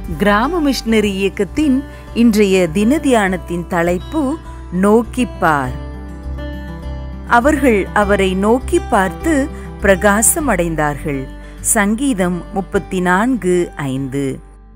கிராம மிஷனரி இயக்கத்தின் இன்றைய தின தியானத்தின் தலைப்பு நோக்கிப்பார் அவர்கள் அவரை நோக்கி பார்த்து பிரகாசம் அடைந்தார்கள் சங்கீதம் முப்பத்தி நான்கு ஐந்து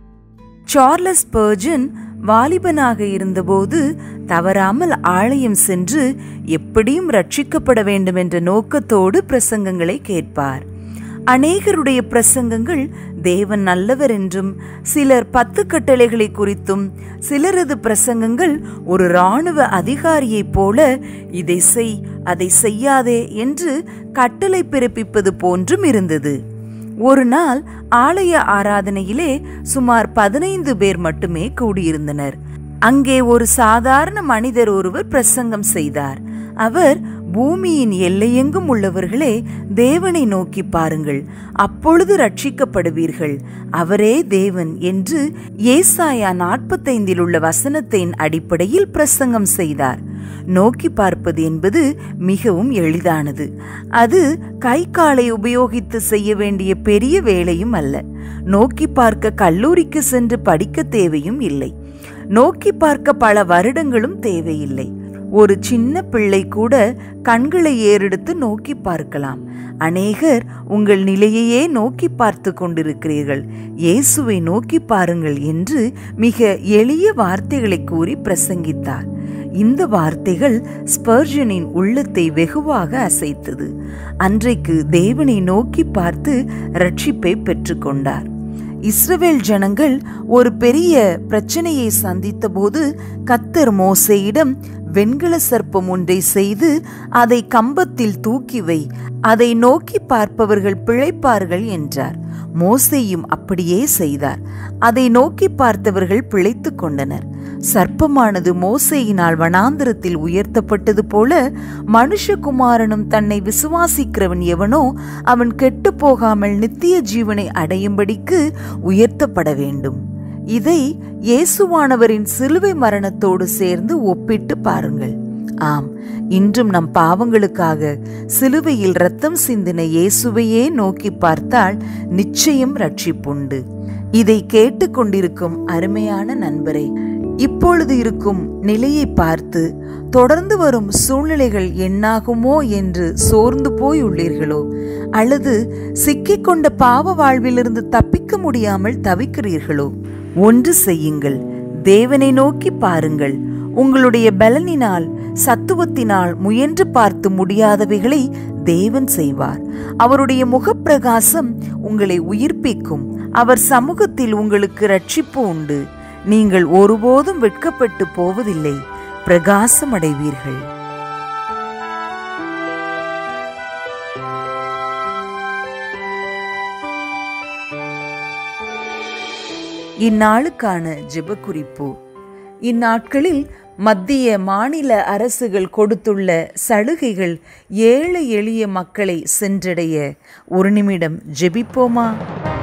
சார்லஸ் பர்ஜன் வாலிபனாக இருந்தபோது தவறாமல் ஆலயம் சென்று எப்படியும் ரட்சிக்கப்பட வேண்டும் என்ற நோக்கத்தோடு பிரசங்கங்களை கேட்பார் அநேகருடைய பிரசங்கங்கள் தேவன் நல்லவர் என்றும் சிலர் பத்து கட்டளைகளை குறித்தும் சிலரது பிரசங்கங்கள் ஒரு இராணுவ அதிகாரியைப் போல இதை செய் அதை செய்யாதே என்று கட்டளை பிறப்பிப்பது போன்றும் இருந்தது ஒரு நாள் ஆலய ஆராதனையிலே சுமார் பதினைந்து பேர் மட்டுமே கூடியிருந்தனர் அங்கே ஒரு சாதாரண மனிதர் ஒருவர் பிரசங்கம் செய்தார் அவர் பூமியின் எல்லையெங்கும் உள்ளவர்களே தேவனை நோக்கி பாருங்கள் அப்பொழுது ரட்சிக்கப்படுவீர்கள் அவரே தேவன் என்று ஏசாயா நாற்பத்தைந்தில் உள்ள வசனத்தின் அடிப்படையில் பிரசங்கம் செய்தார் நோக்கி பார்ப்பது என்பது மிகவும் எளிதானது அது கை காலை உபயோகித்து செய்ய வேண்டிய பெரிய வேலையும் அல்ல நோக்கி பார்க்க கல்லூரிக்கு சென்று படிக்க தேவையும் இல்லை நோக்கி பார்க்க பல வருடங்களும் தேவையில்லை ஒரு சின்ன பிள்ளை கூட கண்களை ஏறெடுத்து நோக்கி பார்க்கலாம் அநேகர் உங்கள் நிலையையே நோக்கி பார்த்து கொண்டிருக்கிறீர்கள் இயேசுவை நோக்கி பாருங்கள் என்று மிக எளிய வார்த்தைகளை கூறி பிரசங்கித்தார் இந்த வார்த்தைகள் ஸ்பர்ஜனின் உள்ளத்தை வெகுவாக அசைத்தது அன்றைக்கு தேவனை நோக்கி பார்த்து ரட்சிப்பை பெற்றுக்கொண்டார் இஸ்ரவேல் ஜனங்கள் ஒரு பெரிய பிரச்சனையை சந்தித்தபோது கத்தர் மோசையிடம் வெண்கல சர்ப்பம் ஒன்றை செய்து அதை கம்பத்தில் தூக்கி வை அதை நோக்கி பார்ப்பவர்கள் பிழைப்பார்கள் என்றார் மோசையும் அப்படியே செய்தார் அதை நோக்கி பார்த்தவர்கள் பிழைத்து கொண்டனர் சர்ப்பமானது மோசையினால் வனாந்திரத்தில் உயர்த்தப்பட்டது போல மனுஷகுமாரனும் தன்னை விசுவாசிக்கிறவன் எவனோ அவன் கெட்டு போகாமல் நித்திய ஜீவனை அடையும்படிக்கு உயர்த்தப்பட வேண்டும் இதை இயேசுவானவரின் சிலுவை மரணத்தோடு சேர்ந்து ஒப்பிட்டு பாருங்கள் ஆம் இன்றும் நம் பாவங்களுக்காக சிலுவையில் ரத்தம் சிந்தின இயேசுவையே நோக்கி பார்த்தால் நிச்சயம் ரட்சிப்புண்டு இதை கேட்டுக்கொண்டிருக்கும் அருமையான நண்பரை இப்பொழுது இருக்கும் நிலையை பார்த்து தொடர்ந்து வரும் சூழ்நிலைகள் என்னாகுமோ என்று சோர்ந்து போய் உள்ளீர்களோ அல்லது சிக்கிக்கொண்ட பாவ வாழ்விலிருந்து தப்பிக்க முடியாமல் தவிக்கிறீர்களோ ஒன்று செய்யுங்கள் தேவனை நோக்கி பாருங்கள் உங்களுடைய பலனினால் சத்துவத்தினால் முயன்று பார்த்து முடியாதவைகளை தேவன் செய்வார் அவருடைய முகப்பிரகாசம் உங்களை உயிர்ப்பிக்கும் அவர் சமூகத்தில் உங்களுக்கு ரட்சிப்பு உண்டு நீங்கள் ஒருபோதும் வெட்கப்பட்டு போவதில்லை பிரகாசம் அடைவீர்கள் இந்நாளுக்கான ஜெப குறிப்பு இந்நாட்களில் மத்திய மாநில அரசுகள் கொடுத்துள்ள சலுகைகள் ஏழை எளிய மக்களை சென்றடைய ஒரு நிமிடம் ஜெபிப்போமா